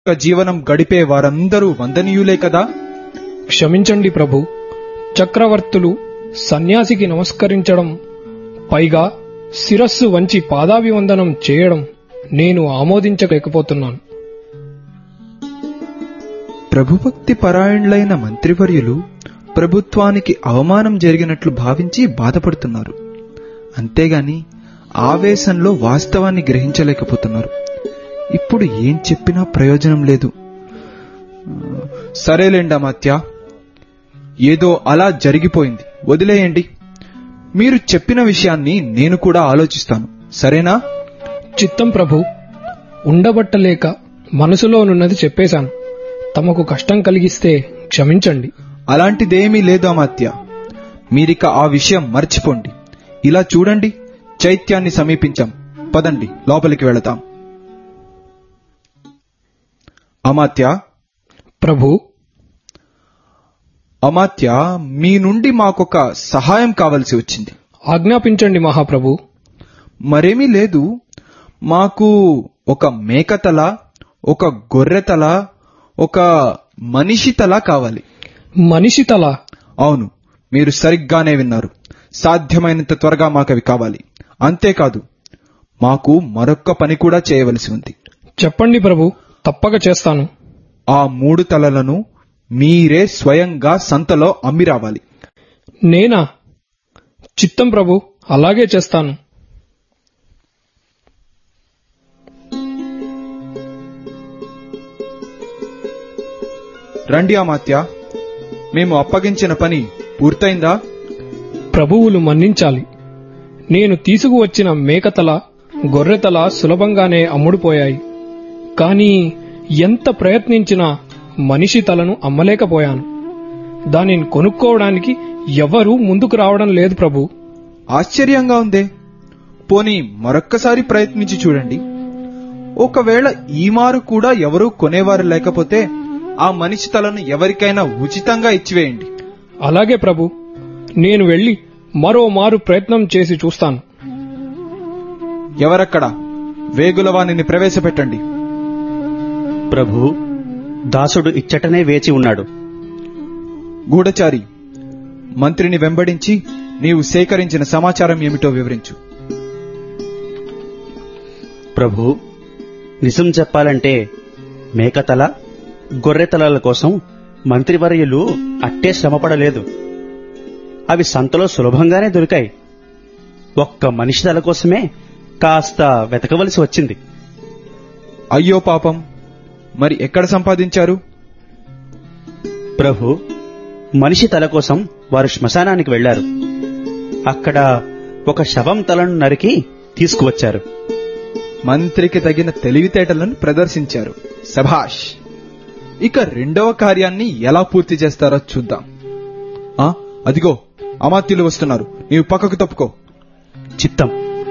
యొక్క జీవనం గడిపే వారందరూ వందనీయులే కదా క్షమించండి ప్రభు చక్రవర్తులు సన్యాసికి నమస్కరించడం పైగా శిరస్సు వంచి పాదాభివందనం చేయడం నేను ఆమోదించలేకపోతున్నాను ప్రభుభక్తి పరాయణులైన మంత్రివర్యులు ప్రభుత్వానికి అవమానం జరిగినట్లు భావించి బాధపడుతున్నారు అంతేగాని ఆవేశంలో వాస్తవాన్ని గ్రహించలేకపోతున్నారు ఇప్పుడు ఏం చెప్పినా ప్రయోజనం లేదు సరేలేండి అమాత్య ఏదో అలా జరిగిపోయింది వదిలేయండి మీరు చెప్పిన విషయాన్ని నేను కూడా ఆలోచిస్తాను సరేనా చిత్తం ప్రభు ఉండబట్టలేక మనసులోనున్నది చెప్పేశాను తమకు కష్టం కలిగిస్తే క్షమించండి అలాంటిదేమీ లేదు అమాత్య మీరిక ఆ విషయం మర్చిపోండి ఇలా చూడండి చైత్యాన్ని సమీపించాం పదండి లోపలికి వెళతాం అమాత్య ప్రభు అమాత్య మీ నుండి మాకొక సహాయం కావలసి వచ్చింది ఆజ్ఞాపించండి మహాప్రభు మరేమీ లేదు మాకు ఒక మేకతల ఒక గొర్రెతల ఒక మనిషి తల కావాలి మనిషి తల అవును మీరు సరిగ్గానే విన్నారు సాధ్యమైనంత త్వరగా మాకవి కావాలి అంతేకాదు మాకు మరొక్క పని కూడా చేయవలసి ఉంది చెప్పండి ప్రభు తప్పక చేస్తాను ఆ మూడు తలలను మీరే స్వయంగా సంతలో అమ్మి రావాలి నేనా చిత్తం ప్రభు అలాగే చేస్తాను రండి అమాత్య మేము అప్పగించిన పని పూర్తయిందా ప్రభువులు మన్నించాలి నేను తీసుకువచ్చిన మేకతల గొర్రెతల సులభంగానే అమ్ముడుపోయాయి కానీ ఎంత ప్రయత్నించినా మనిషి తలను అమ్మలేకపోయాను దానిని కొనుక్కోవడానికి ఎవరూ ముందుకు రావడం లేదు ప్రభు ఆశ్చర్యంగా ఉందే పోనీ మరొక్కసారి ప్రయత్నించి చూడండి ఒకవేళ ఈ మారు కూడా ఎవరూ కొనేవారు లేకపోతే ఆ మనిషి తలను ఎవరికైనా ఉచితంగా ఇచ్చివేయండి అలాగే ప్రభు నేను వెళ్లి మరో మారు ప్రయత్నం చేసి చూస్తాను ఎవరక్కడ వేగులవాణిని ప్రవేశపెట్టండి ప్రభు దాసుడు ఇచ్చటనే వేచి ఉన్నాడు గూఢచారి మంత్రిని వెంబడించి నీవు సేకరించిన సమాచారం ఏమిటో వివరించు ప్రభు నిజం చెప్పాలంటే మేకతల గొర్రెతలల కోసం మంత్రివర్యులు అట్టే శ్రమపడలేదు అవి సంతలో సులభంగానే దొరికాయి ఒక్క మనిషి తల కోసమే కాస్త వెతకవలసి వచ్చింది అయ్యో పాపం మరి ఎక్కడ సంపాదించారు ప్రభు మనిషి తల కోసం వారు శ్మశానానికి వెళ్లారు అక్కడ ఒక శవం తలను నరికి తీసుకువచ్చారు మంత్రికి తగిన తెలివితేటలను ప్రదర్శించారు సభాష్ ఇక రెండవ కార్యాన్ని ఎలా పూర్తి చేస్తారో చూద్దాం ఆ అదిగో అమాత్యులు వస్తున్నారు నీవు పక్కకు తప్పుకో చిత్తం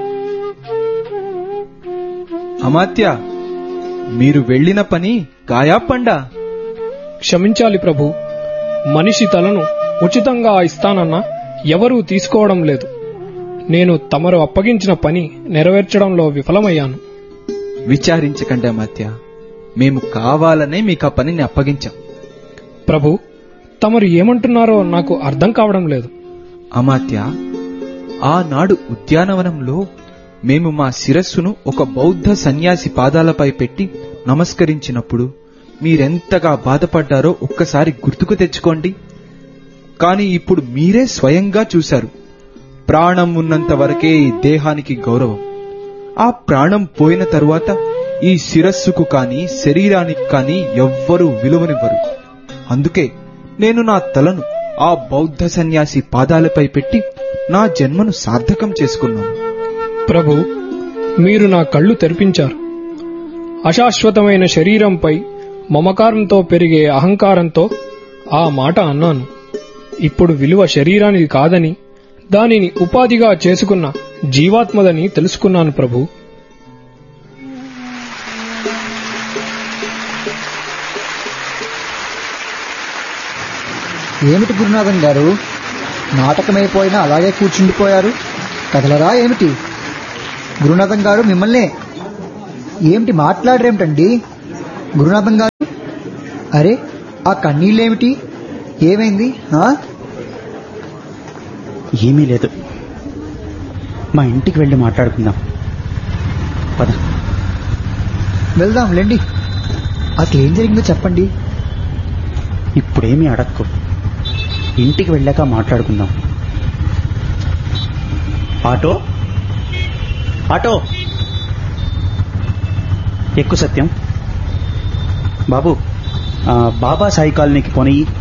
అమాత్య మీరు వెళ్ళిన పని కాయా పండా క్షమించాలి ప్రభు మనిషి తలను ఉచితంగా ఇస్తానన్నా ఎవరూ తీసుకోవడం లేదు నేను తమరు అప్పగించిన పని నెరవేర్చడంలో విఫలమయ్యాను విచారించకండి అమాత్య మేము కావాలనే మీకు ఆ పనిని అప్పగించాం ప్రభు తమరు ఏమంటున్నారో నాకు అర్థం కావడం లేదు అమాత్య ఆనాడు ఉద్యానవనంలో మేము మా శిరస్సును ఒక బౌద్ధ సన్యాసి పాదాలపై పెట్టి నమస్కరించినప్పుడు మీరెంతగా బాధపడ్డారో ఒక్కసారి గుర్తుకు తెచ్చుకోండి కాని ఇప్పుడు మీరే స్వయంగా చూశారు ప్రాణం ఉన్నంత వరకే ఈ దేహానికి గౌరవం ఆ ప్రాణం పోయిన తరువాత ఈ శిరస్సుకు కాని శరీరానికి కాని ఎవ్వరూ విలువనివ్వరు అందుకే నేను నా తలను ఆ బౌద్ధ సన్యాసి పాదాలపై పెట్టి నా జన్మను సార్థకం చేసుకున్నాను ప్రభు మీరు నా కళ్ళు తెరిపించారు అశాశ్వతమైన శరీరంపై మమకారంతో పెరిగే అహంకారంతో ఆ మాట అన్నాను ఇప్పుడు విలువ శరీరానికి కాదని దానిని ఉపాధిగా చేసుకున్న జీవాత్మదని తెలుసుకున్నాను ప్రభు ఏమిటి గురునాథం గారు నాటకమైపోయినా అలాగే కూర్చుండిపోయారు కదలరా ఏమిటి గురునాథం గారు మిమ్మల్నే ఏమిటి మాట్లాడరేమిటండి గురునాథం గారు అరే ఆ కన్నీళ్ళేమిటి ఏమైంది ఆ? ఏమీ లేదు మా ఇంటికి వెళ్ళి మాట్లాడుకుందాం పద వెళ్దాం లేండి అసలు ఏం జరిగిందో చెప్పండి ఇప్పుడేమీ అడక్కు ఇంటికి వెళ్ళాక మాట్లాడుకుందాం ఆటో ఆటో ఎక్కువ సత్యం బాబు ఆ, బాబా సాయి కాలనీకి పోనీ